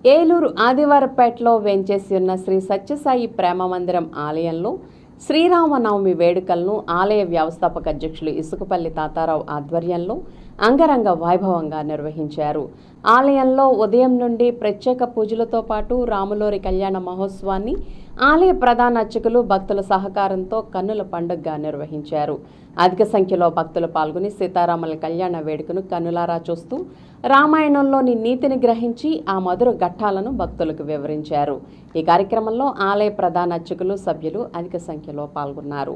ఏలూరు ఆదివారపేటలో వేంచేసి ఉన్న శ్రీ సత్యసాయి ప్రేమ మందిరం ఆలయంలో శ్రీరామనవమి వేడుకలను ఆలయ వ్యవస్థాపక అధ్యక్షులు ఇసుకపల్లి తాతారావు ఆధ్వర్యంలో అంగరంగ వైభవంగా నిర్వహించారు ఆలయంలో ఉదయం నుండి ప్రత్యేక పూజలతో పాటు రాములోరి కళ్యాణ మహోత్సవాన్ని ఆలయ ప్రధాన అర్చకులు భక్తుల సహకారంతో కన్నుల పండుగగా నిర్వహించారు అధిక సంఖ్యలో భక్తులు పాల్గొని సీతారాముల కళ్యాణ వేడుకను కన్నులారా చూస్తూ రామాయణంలోని నీతిని గ్రహించి ఆ మధుర ఘట్టాలను భక్తులకు వివరించారు ఈ కార్యక్రమంలో ఆలయ ప్రధాన అర్చకులు సభ్యులు అధిక సంఖ్యలో పాల్గొన్నారు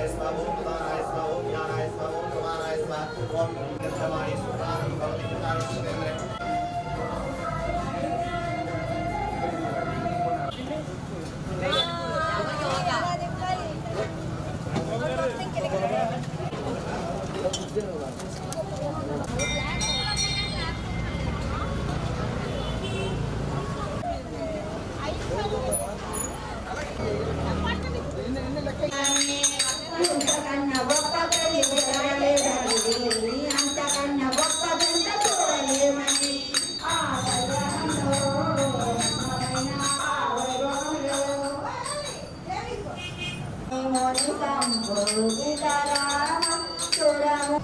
అంతకన్నా గొప్పదని చూడలేదని అంతకన్నా గొప్పదంత చూడలేమని ఆ వైభవంలో, మమైన ఆ వైభవంలో. మోని సంపూజితరామ చూడము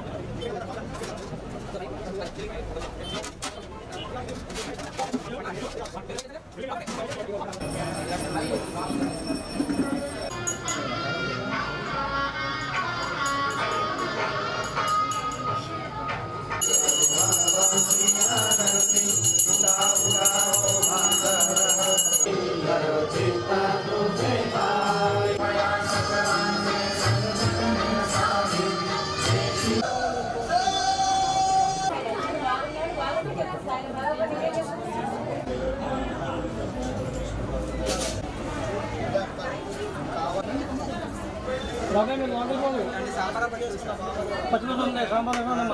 పచ్చిమిర్చి ఉన్నాయి సాంబార్ ఏమన్నా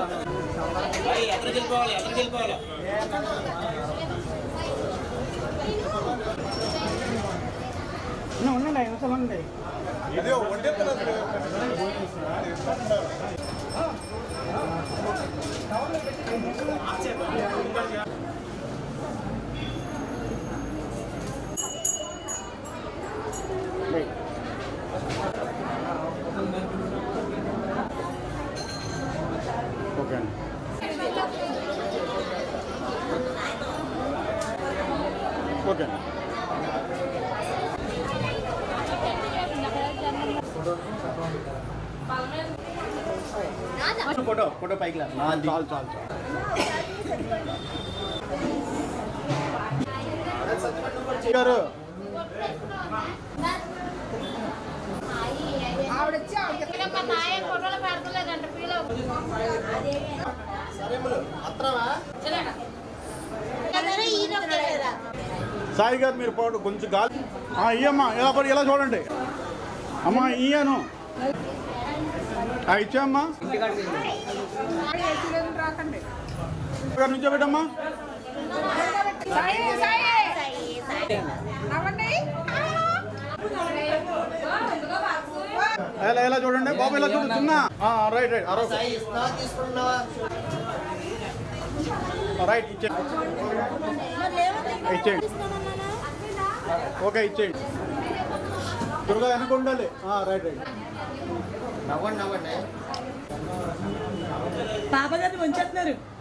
ఉండండి ఐదు నిమిషాలు ఉండండి ఓకే అండి ఓకే అండి ఫోటో ఫోటో పైకి లా చాలు చాలు చాలు గారు సాయి గారు మీరు పోవడం కొంచెం గాలి ఆ, ఇయ్యమ్మా ఇలా పడి ఇలా చూడండి అమ్మా ఇయ్యాను ఆ, ఇచ్చామ్మా గారు నుంచో పెట్టమ్మా ఇలా ఇలా చూడండి బాబు ఇలా చూడు చిన్న ఆ, రైట్ రైట్ అరవై రైట్ ఇచ్చేయండి ఇచ్చేయండి ఓకే ఇచ్చేయండి దుర్గా వెనక ఉండాలి ఆ, రైట్ రైట్ పాప గారిని వంచేస్తున్నారు